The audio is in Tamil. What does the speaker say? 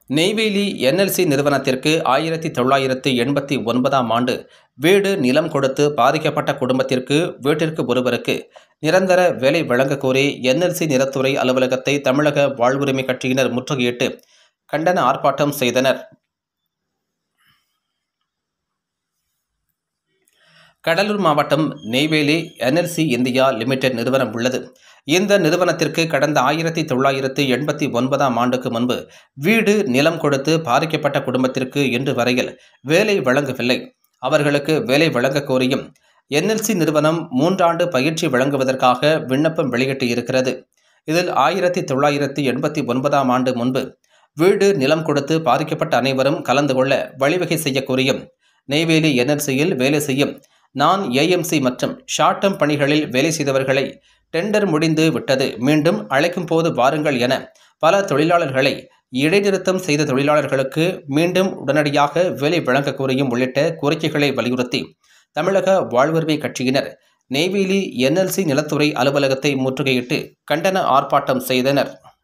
நெய்வேலி என்எல்சி நிறுவனத்திற்கு ஆயிரத்தி தொள்ளாயிரத்தி எண்பத்தி ஒன்பதாம் ஆண்டு வீடு நிலம் கொடுத்து பாதிக்கப்பட்ட குடும்பத்திற்கு வீட்டிற்கு ஒருவருக்கு நிரந்தர வேலை வழங்கக் கோரி என்எல்சி நிலத்துறை அலுவலகத்தை தமிழக வாழ்வுரிமை கட்சியினர் முற்றுகையிட்டு கண்டன ஆர்ப்பாட்டம் செய்தனர் கடலூர் மாவட்டம் நெய்வேலி என்எல்சி இந்தியா லிமிடெட் நிறுவனம் உள்ளது இந்த நிறுவனத்திற்கு கடந்த ஆயிரத்தி தொள்ளாயிரத்தி எண்பத்தி ஒன்பதாம் ஆண்டுக்கு முன்பு வீடு நிலம் கொடுத்து பாதிக்கப்பட்ட குடும்பத்திற்கு இன்று வரையில் வேலை வழங்கவில்லை அவர்களுக்கு வேலை வழங்கக் கோரியும் என்எல்சி நிறுவனம் மூன்றாண்டு பயிற்சி வழங்குவதற்காக விண்ணப்பம் வெளியிட்டு இருக்கிறது இதில் ஆயிரத்தி தொள்ளாயிரத்தி எண்பத்தி ஒன்பதாம் ஆண்டு முன்பு வீடு நிலம் கொடுத்து பாதிக்கப்பட்ட அனைவரும் கலந்து கொள்ள வழிவகை செய்ய கோரியும் நெய்வேலி என்எல்சியில் வேலை செய்யும் நான் ஏஎம்சி மற்றும் ஷார்ட் டேர்ம் பணிகளில் வேலை செய்தவர்களை டெண்டர் முடிந்து விட்டது மீண்டும் அழைக்கும் போது வாருங்கள் என பல தொழிலாளர்களை இடைநிறுத்தம் செய்த தொழிலாளர்களுக்கு மீண்டும் உடனடியாக வேலை வழங்க கோரியும் உள்ளிட்ட கோரிக்கைகளை வலியுறுத்தி தமிழக வாழ்வுரிமை கட்சியினர் நெய்வேலி என்எல்சி நிலத்துறை அலுவலகத்தை முற்றுகையிட்டு கண்டன ஆர்ப்பாட்டம் செய்தனர்